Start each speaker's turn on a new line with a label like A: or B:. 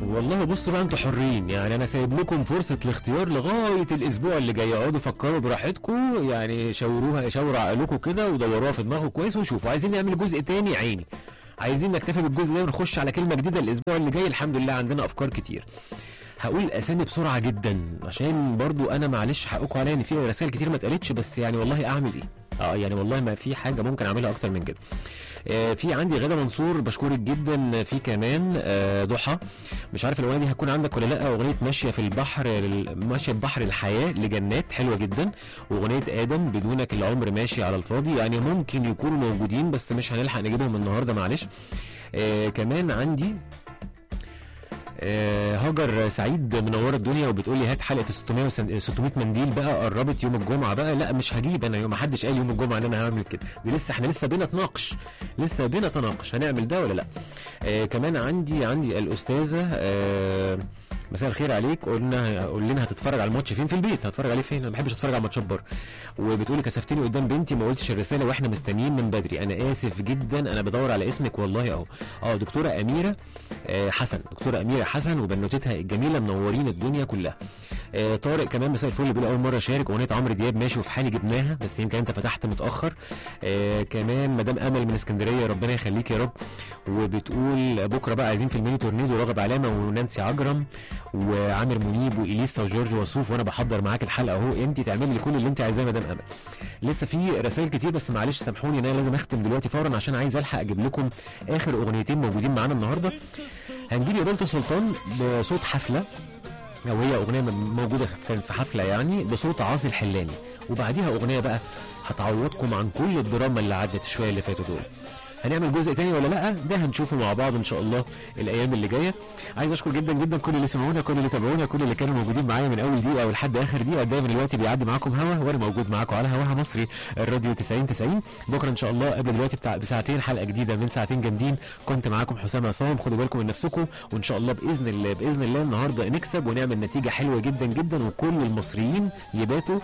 A: والله بصوا بقى انتوا حرين يعني انا سايب لكم فرصه الاختيار لغايه الاسبوع اللي جاي اقعدوا فكروا براحتكم يعني شاوروها شاوروا عقلكم كده ودوروها في دماغكم كويس وشوفوا عايزين نعمل جزء تاني عيني عايزين نكتفي بالجزء ده ونخش على كلمه جديده الاسبوع اللي جاي الحمد لله عندنا افكار كتير هقول الاسامي بسرعه جدا عشان برضو انا معلش حقكم عليا ان في رسائل كتير ما اتقالتش بس يعني والله اعمل ايه اه يعني والله ما في حاجه ممكن اعملها اكتر من كده آه في عندي غاده منصور بشكرك جدا في كمان آه ضحى مش عارف الاغنيه دي هتكون عندك ولا لا اغنيه ماشيه في البحر ماشيه ببحر الحياه لجنات حلوه جدا واغنيه ادم بدونك العمر ماشي على الفاضي يعني ممكن يكونوا موجودين بس مش هنلحق نجيبهم النهارده معلش آه كمان عندي آه، هاجر سعيد منوره الدنيا وبتقول لي هات حلقه 600 وسن- 600 منديل بقى قربت يوم الجمعه بقى لا مش هجيب انا ما حدش قال يوم الجمعه ان انا هعمل كده دي لسه احنا لسه بنتناقش لسه بنتناقش هنعمل ده ولا لا آه كمان عندي عندي الاستاذه آه مساء الخير عليك قلنا قول لنا هتتفرج على الماتش فين في البيت هتتفرج عليه فين انا ما بحبش اتفرج على ماتشات بره وبتقولي كسفتني قدام بنتي ما قلتش الرساله واحنا مستنيين من بدري انا اسف جدا انا بدور على اسمك والله اهو اه دكتوره اميره آه حسن دكتوره اميره حسن وبنوتتها الجميله منورين الدنيا كلها آه طارق كمان مساء الفل بيقول اول مره اشارك اغنيه عمرو دياب ماشي وفي حالي جبناها بس يمكن انت فتحت متاخر آه كمان مدام امل من اسكندريه ربنا يخليك يا رب وبتقول بكره بقى عايزين فيلمين تورنيدو راغب علامه ونانسي عجرم وعامر منيب واليسا وجورج وسوف وانا بحضر معاك الحلقه اهو انت تعملي لي كل اللي انت عايزاه يا مدام امل لسه في رسائل كتير بس معلش سامحوني ان انا لازم اختم دلوقتي فورا عشان عايز الحق اجيب لكم اخر اغنيتين موجودين معانا النهارده هنجيب يا بنت سلطان بصوت حفله او هي اغنيه م- موجوده كانت في حفله يعني بصوت عاصي الحلاني وبعديها اغنيه بقى هتعوضكم عن كل الدراما اللي عدت شويه اللي فاتوا دول هنعمل جزء تاني ولا لا ده هنشوفه مع بعض ان شاء الله الايام اللي جايه عايز اشكر جدا جدا كل اللي سمعونا كل اللي تابعونا كل اللي كانوا موجودين معايا من اول دقيقه ولحد اخر دقيقه دايما الوقت بيعدي معاكم هوا وانا موجود معاكم على هواها مصري الراديو 90 90 بكره ان شاء الله قبل دلوقتي بتاع بساعتين حلقه جديده من ساعتين جامدين كنت معاكم حسام عصام خدوا بالكم من نفسكم وان شاء الله باذن الله باذن الله النهارده نكسب ونعمل نتيجه حلوه جدا جدا وكل المصريين يباتوا